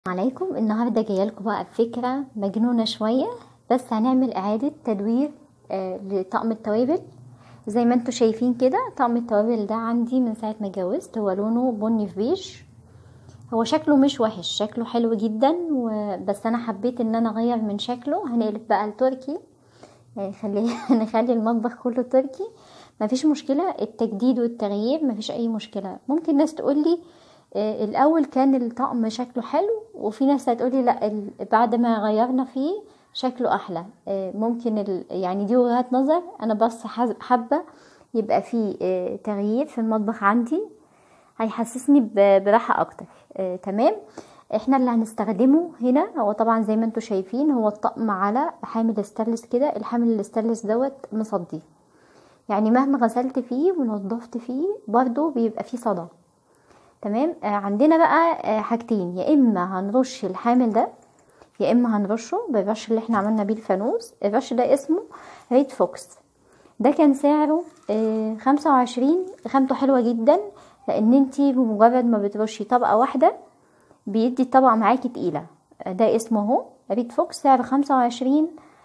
عليكم النهاردة جاية لكم بقى بفكرة مجنونة شوية بس هنعمل إعادة تدوير آه لطقم التوابل زي ما انتوا شايفين كده طقم التوابل ده عندي من ساعة ما اتجوزت هو لونه بني في بيج هو شكله مش وحش شكله حلو جدا بس انا حبيت ان انا اغير من شكله هنقلب بقى التركي يعني خلي نخلي المطبخ كله تركي مفيش مشكلة التجديد والتغيير مفيش اي مشكلة ممكن ناس تقولي آه الاول كان الطقم شكله حلو وفي ناس هتقولي لا بعد ما غيرنا فيه شكله احلى آه ممكن يعني دي وجهات نظر انا بس حابه يبقى فيه آه تغيير في المطبخ عندي هيحسسني براحه اكتر تمام احنا اللي هنستخدمه هنا هو طبعا زي ما انتوا شايفين هو الطقم على حامل استانلس كده الحامل الاستانلس دوت مصدي يعني مهما غسلت فيه ونضفت فيه برضو بيبقى فيه صدى تمام آه عندنا بقى آه حاجتين يا اما هنرش الحامل ده يا اما هنرشه بالرش اللي احنا عملنا بيه الفانوس الرش ده اسمه ريد فوكس ده كان سعره آه خمسة وعشرين خامته حلوة جدا لان انتي بمجرد ما بترشي طبقة واحدة بيدي الطبقة معاكي تقيلة ده اسمه اهو ريد فوكس سعره خمسة وعشرين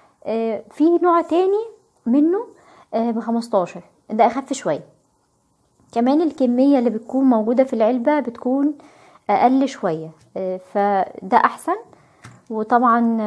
في نوع تاني منه بخمستاشر ده اخف شويه كمان الكمية اللي بتكون موجودة في العلبة بتكون أقل شوية فده أحسن وطبعا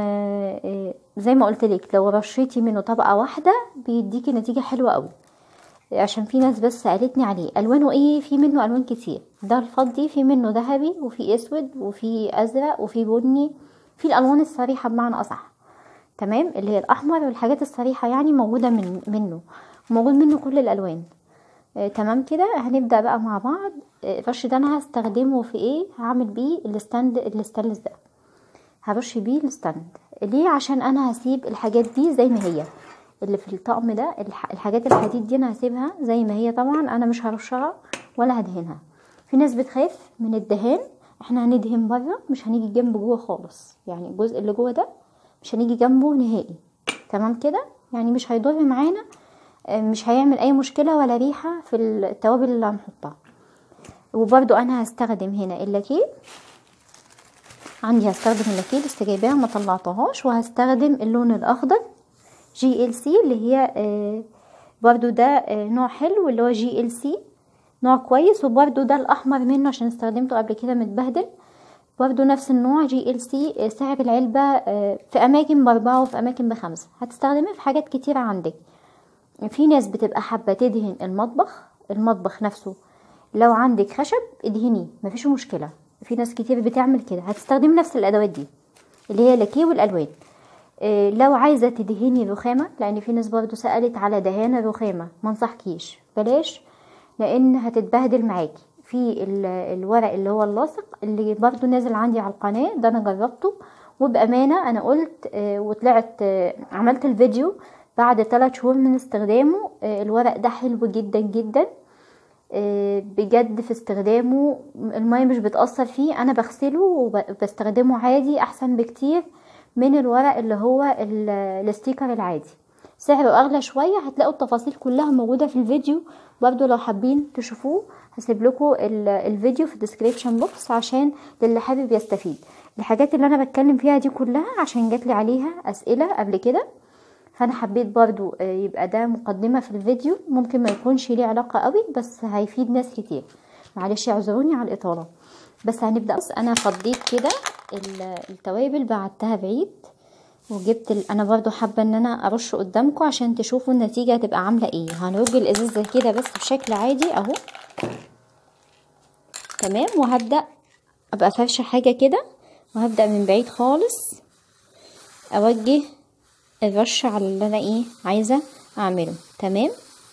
زي ما قلت لك لو رشيتي منه طبقة واحدة بيديكي نتيجة حلوة قوي عشان في ناس بس قالتني عليه الوانه ايه في منه الوان كتير ده الفضي في منه ذهبي وفي اسود وفي ازرق وفي بني في الالوان الصريحه بمعنى اصح تمام اللي هي الاحمر والحاجات الصريحه يعني موجوده من منه موجود منه كل الالوان آه، تمام كده هنبدا بقى مع بعض آه، الرش ده انا هستخدمه في ايه هعمل بيه الستاند الستانلس ده هرش بيه الستاند ليه عشان انا هسيب الحاجات دي زي ما هي اللي في الطقم ده الح- الحاجات الحديد دي انا هسيبها زي ما هي طبعا انا مش هرشها ولا هدهنها في ناس بتخاف من الدهان احنا هندهن بره مش هنيجي جنب جوه خالص يعني الجزء اللي جوه ده مش هنيجي جنبه نهائي تمام كده يعني مش هيضر معانا آه، مش هيعمل اي مشكله ولا ريحه في التوابل اللي هنحطها وبرده انا هستخدم هنا اللاكيه عندي هستخدم اللاكيه لسه جايباها ما طلعتهاش وهستخدم اللون الاخضر جي ال سي اللي هي آه، برضو ده آه، نوع حلو اللي هو جي ال سي نوع كويس وبرضو ده الاحمر منه عشان استخدمته قبل كده متبهدل برضو نفس النوع جي ال سي سعر العلبة آه، في اماكن باربعة وفي اماكن بخمسة هتستخدميه في حاجات كتيرة عندك في ناس بتبقى حابة تدهن المطبخ المطبخ نفسه لو عندك خشب ادهنيه مفيش مشكلة في ناس كتير بتعمل كده هتستخدمي نفس الادوات دي اللي هي لاكيه والالوان إيه، لو عايزة تدهني رخامة لان في ناس برضو سألت على دهان الرخامة منصحكيش بلاش لان هتتبهدل معاكي في ال- الورق اللي هو اللاصق اللي برضو نازل عندي على القناة ده انا جربته وبأمانة انا قلت آه، وطلعت آه، عملت الفيديو بعد ثلاث شهور من استخدامه آه، الورق ده حلو جدا جدا آه، بجد في استخدامه المية مش بتأثر فيه انا بغسله وبستخدمه عادي احسن بكتير من الورق اللي هو ال- الستيكر العادي سعره اغلى شوية هتلاقوا التفاصيل كلها موجودة في الفيديو برضو لو حابين تشوفوه هسيب لكم ال- الفيديو في الديسكريبشن بوكس عشان للي حابب يستفيد الحاجات اللي انا بتكلم فيها دي كلها عشان جاتلي عليها اسئلة قبل كده فانا حبيت برضو آه، يبقى ده مقدمة في الفيديو ممكن ما يكونش ليه علاقة قوي بس هيفيد ناس كتير معلش اعذروني على الاطالة بس هنبدأ بس انا فضيت كده ال- التوابل بعدتها بعيد وجبت ال... انا برضو حابة ان انا ارش قدامكم عشان تشوفوا النتيجة هتبقى عاملة ايه هنرج الازازة كده بس بشكل عادي اهو تمام وهبدأ ابقى فرشة حاجة كده وهبدأ من بعيد خالص اوجه الرش على اللي انا ايه عايزة اعمله تمام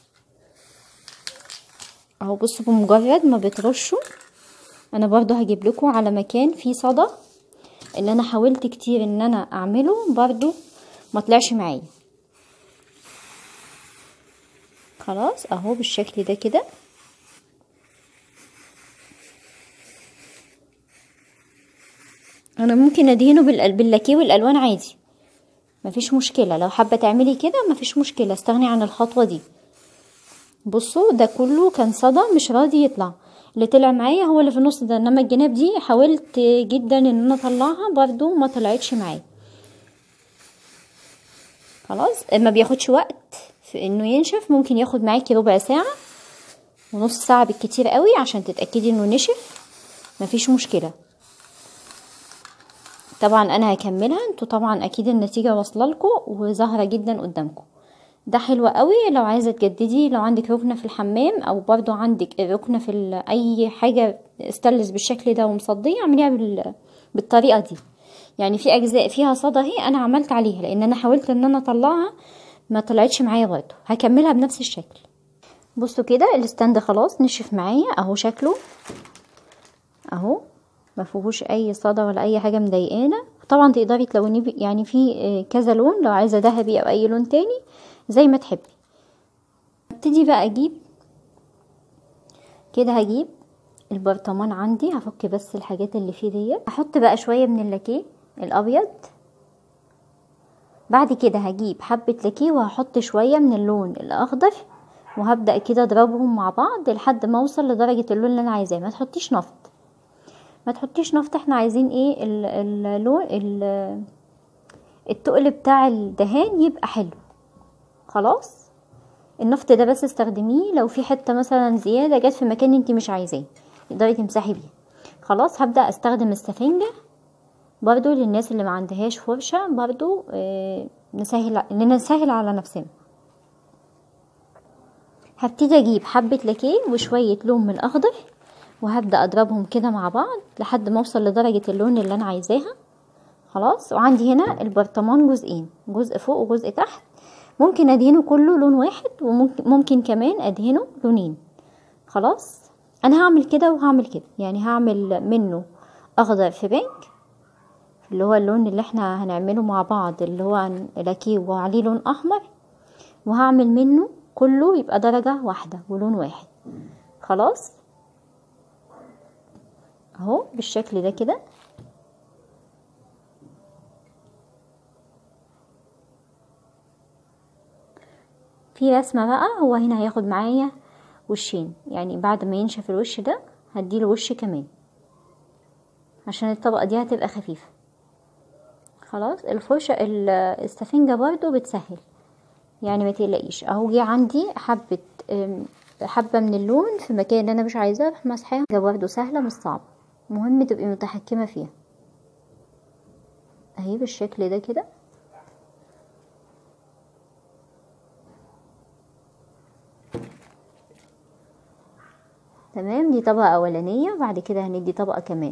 اهو بصوا بمجرد ما بترشوا انا برضو هجيب لكم على مكان فيه صدى اللي انا حاولت كتير ان انا اعمله برضو ما طلعش معايا خلاص اهو بالشكل ده كده انا ممكن ادهنه بالأل- باللاكيه والالوان عادي مفيش مشكلة لو حابة تعملي كده مفيش مشكلة استغني عن الخطوة دي بصوا ده كله كان صدى مش راضي يطلع اللي طلع معايا هو اللي في النص ده انما الجناب دي حاولت جدا ان انا اطلعها برضو ما طلعتش معايا خلاص ما بياخدش وقت في انه ينشف ممكن ياخد معاكي ربع ساعة ونص ساعة بالكتير قوي عشان تتأكدي انه نشف مفيش مشكلة طبعا انا هكملها انتوا طبعا اكيد النتيجة واصله لكم وظاهرة جدا قدامكم ده حلو قوي لو عايزه تجددي لو عندك ركنه في الحمام او برضو عندك ركنه في اي حاجه استلس بالشكل ده ومصديه اعمليها بال... بالطريقه دي يعني في اجزاء فيها صدى اهي انا عملت عليها لان انا حاولت ان انا اطلعها ما طلعتش معايا برضو هكملها بنفس الشكل بصوا كده الستاند خلاص نشف معايا اهو شكله اهو ما فيهوش اي صدى ولا اي حاجه مضايقانا طبعا تقدري تلونيه يعني في كذا لون لو عايزه ذهبي او اي لون تاني زي ما تحبي ابتدي بقى اجيب كده هجيب البرطمان عندي هفك بس الحاجات اللي فيه ديت هحط بقى شويه من اللاكيه الابيض بعد كده هجيب حبه لاكيه وهحط شويه من اللون الاخضر وهبدا كده اضربهم مع بعض لحد ما اوصل لدرجه اللون اللي انا عايزاه ما تحطيش نفط ما تحطيش نفط احنا عايزين ايه اللون التقل بتاع الدهان يبقى حلو خلاص النفط ده بس استخدميه لو في حته مثلا زياده جت في مكان انت مش عايزاه تقدري تمسحي بيه خلاص هبدا استخدم السفنجه برضو للناس اللي ما عندهاش فرشه برضو آه نسهل نسهل على نفسنا هبتدي اجيب حبه لاكيه وشويه لون من الاخضر وهبدا اضربهم كده مع بعض لحد ما اوصل لدرجه اللون اللي انا عايزاها خلاص وعندي هنا البرطمان جزئين جزء فوق وجزء تحت ممكن ادهنه كله لون واحد وممكن ممكن كمان ادهنه لونين خلاص انا هعمل كده وهعمل كده يعني هعمل منه اخضر في بنك اللي هو اللون اللي احنا هنعمله مع بعض اللي هو لاكيه وعليه لون احمر وهعمل منه كله يبقى درجة واحدة ولون واحد خلاص اهو بالشكل ده كده في رسمة بقى هو هنا هياخد معايا وشين يعني بعد ما ينشف الوش ده هديله وش كمان عشان الطبقة دي هتبقى خفيفة خلاص الفرشة السفنجة برضو بتسهل يعني ما تقلقيش اهو جه عندي حبة حبة من اللون في مكان اللي انا مش عايزاه اروح مسحاها برضو سهلة مش صعبة مهم تبقي متحكمة فيها اهي بالشكل ده كده تمام دي طبقة أولانية بعد كده هندي طبقة كمان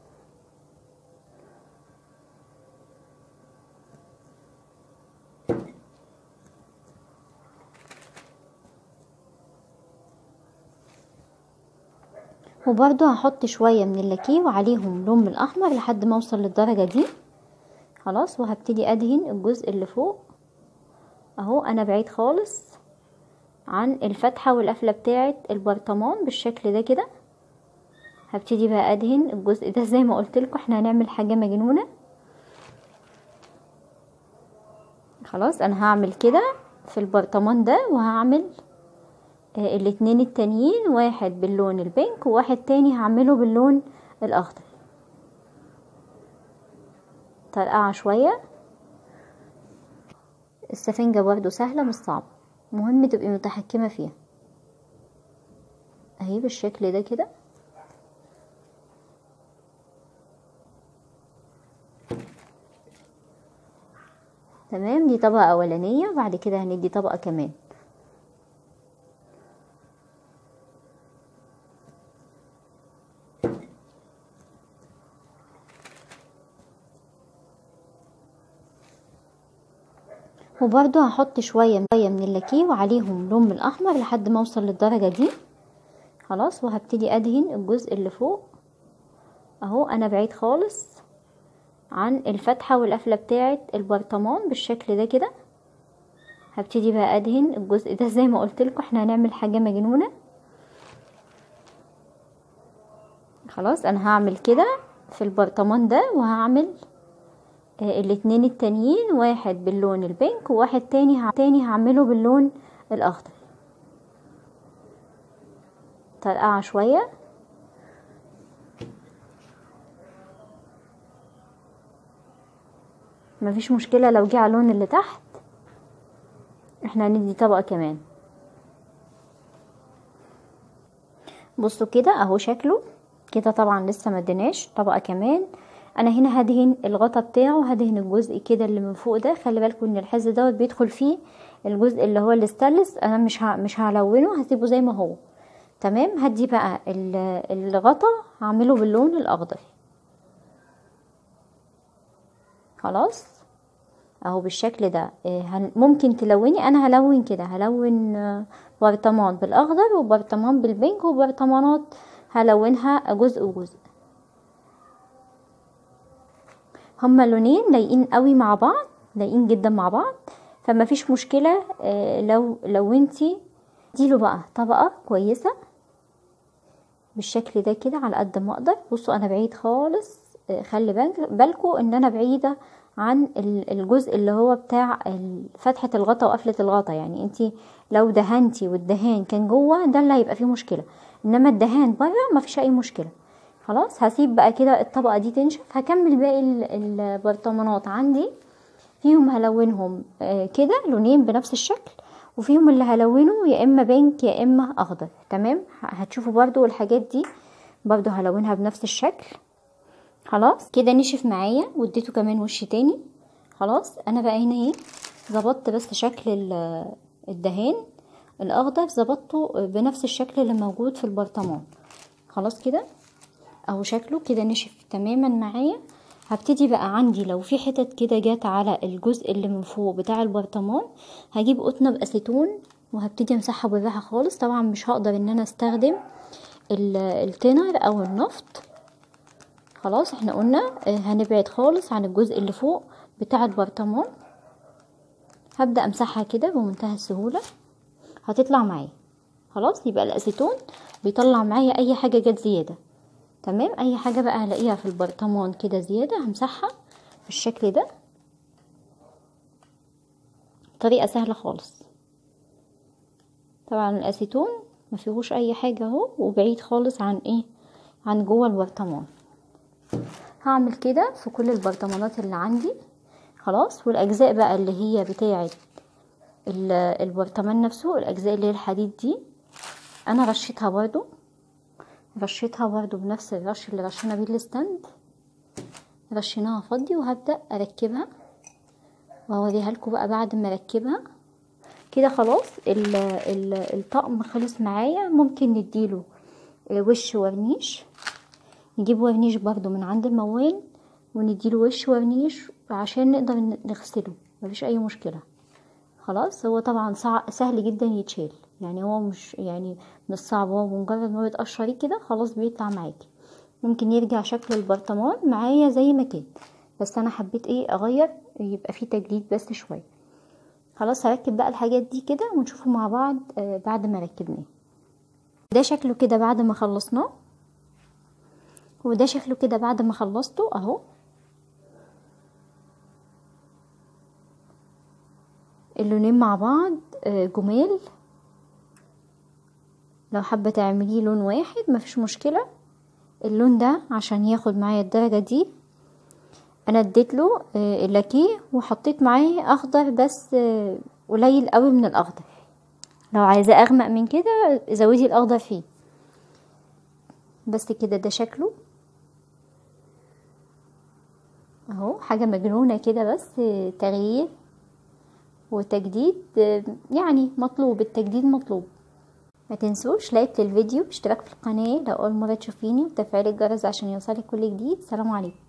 وبرضو هحط شوية من اللاكيه وعليهم لون من الأحمر لحد ما أوصل للدرجة دي خلاص وهبتدي أدهن الجزء اللي فوق أهو أنا بعيد خالص عن الفتحة والقفلة بتاعة البرطمان بالشكل ده كده هبتدي بقى ادهن الجزء ده زي ما قلت لكم احنا هنعمل حاجة مجنونة خلاص انا هعمل كده في البرطمان ده وهعمل آه الاتنين التانيين واحد باللون البينك وواحد تاني هعمله باللون الاخضر طرقعة شوية السفنجة برضو سهلة مش صعبة مهم تبقي متحكمة فيها اهي بالشكل ده كده تمام دي طبقة اولانية بعد كده هندي طبقة كمان وبرضو هحط شوية شوية من اللاكيه وعليهم لون من الأحمر لحد ما أوصل للدرجة دي خلاص وهبتدي أدهن الجزء اللي فوق أهو أنا بعيد خالص عن الفتحة والقفلة بتاعة البرطمان بالشكل ده كده هبتدي بقى أدهن الجزء ده زي ما قلت لكم احنا هنعمل حاجة مجنونة خلاص أنا هعمل كده في البرطمان ده وهعمل الاتنين التانيين واحد باللون البينك وواحد تاني تاني هعمله باللون الاخضر طرقعة شوية مفيش مشكلة لو جه على اللون اللي تحت احنا هندي طبقة كمان بصوا كده اهو شكله كده طبعا لسه ما اديناش طبقة كمان انا هنا هدهن الغطا بتاعه هدهن الجزء كده اللي من فوق ده خلي بالكم ان الحز دوت بيدخل فيه الجزء اللي هو الاستانلس انا مش ه... مش هلونه هسيبه زي ما هو تمام هدي بقى الغطا هعمله باللون الاخضر خلاص اهو بالشكل ده ممكن تلوني انا هلون كده هلون برطمان بالاخضر وبرطمان بالبينك وبرطمانات هلونها جزء وجزء هما لونين لايقين قوي مع بعض لايقين جدا مع بعض فما فيش مشكلة لو لو انتي اديله بقى طبقة كويسة بالشكل ده كده على قد ما اقدر بصوا انا بعيد خالص خلي بالكوا ان انا بعيدة عن الجزء اللي هو بتاع فتحة الغطا وقفلة الغطا يعني انتي لو دهنتي والدهان كان جوه ده اللي هيبقى فيه مشكلة انما الدهان بره ما فيش اي مشكلة خلاص هسيب بقى كده الطبقة دي تنشف هكمل باقي البرطمانات عندي فيهم هلونهم كده لونين بنفس الشكل وفيهم اللي هلونه يا اما بينك يا اما اخضر تمام هتشوفوا برضو الحاجات دي برضو هلونها بنفس الشكل خلاص كده نشف معايا واديته كمان وش تاني خلاص انا بقى هنا ايه ظبطت بس شكل الدهان الاخضر ظبطته بنفس الشكل اللي موجود في البرطمان خلاص كده اهو شكله كده نشف تماما معايا هبتدي بقى عندي لو في حتت كده جات على الجزء اللي من فوق بتاع البرطمان هجيب قطنه باسيتون وهبتدي امسحها بالراحه خالص طبعا مش هقدر ان انا استخدم التينر او النفط خلاص احنا قلنا هنبعد خالص عن الجزء اللي فوق بتاع البرطمان هبدا امسحها كده بمنتهى السهوله هتطلع معايا خلاص يبقى الاسيتون بيطلع معايا اي حاجه جت زياده تمام اي حاجه بقى هلاقيها في البرطمان كده زياده همسحها بالشكل ده طريقه سهله خالص طبعا الاسيتون ما فيهوش اي حاجه اهو وبعيد خالص عن ايه عن جوه البرطمان هعمل كده في كل البرطمانات اللي عندي خلاص والاجزاء بقى اللي هي بتاعه البرطمان نفسه الاجزاء اللي هي الحديد دي انا رشيتها برضو رشيتها برضو بنفس الرش اللي رشينا بيه الستاند رشيناها فضي وهبدأ اركبها واوريها لكم بقى بعد ما اركبها كده خلاص ال ال الطقم خلص معايا ممكن نديله وش ورنيش نجيب ورنيش برضو من عند الموال ونديله وش ورنيش عشان نقدر نغسله مفيش اي مشكلة خلاص هو طبعا سهل جدا يتشال يعني هو مش يعني مش صعب هو مجرد ما بتقشريه كده خلاص بيطلع معاكي ممكن يرجع شكل البرطمان معايا زي ما كان بس انا حبيت ايه اغير يبقى فيه تجديد بس شويه خلاص هركب بقى الحاجات دي كده ونشوفه مع بعض آه بعد ما ركبناه ده شكله كده بعد ما خلصناه وده شكله كده بعد ما خلصته اهو اللونين مع بعض آه جمال لو حابة تعمليه لون واحد مفيش مشكلة اللون ده عشان ياخد معايا الدرجة دي انا اديت له اللاكيه وحطيت معاه اخضر بس قليل قوي من الاخضر لو عايزة اغمق من كده زودي الاخضر فيه بس كده ده شكله اهو حاجة مجنونة كده بس تغيير وتجديد يعني مطلوب التجديد مطلوب ما تنسوش لايك للفيديو اشتراك في القناة لو اول مرة تشوفيني وتفعيل الجرس عشان يوصلك كل جديد سلام عليكم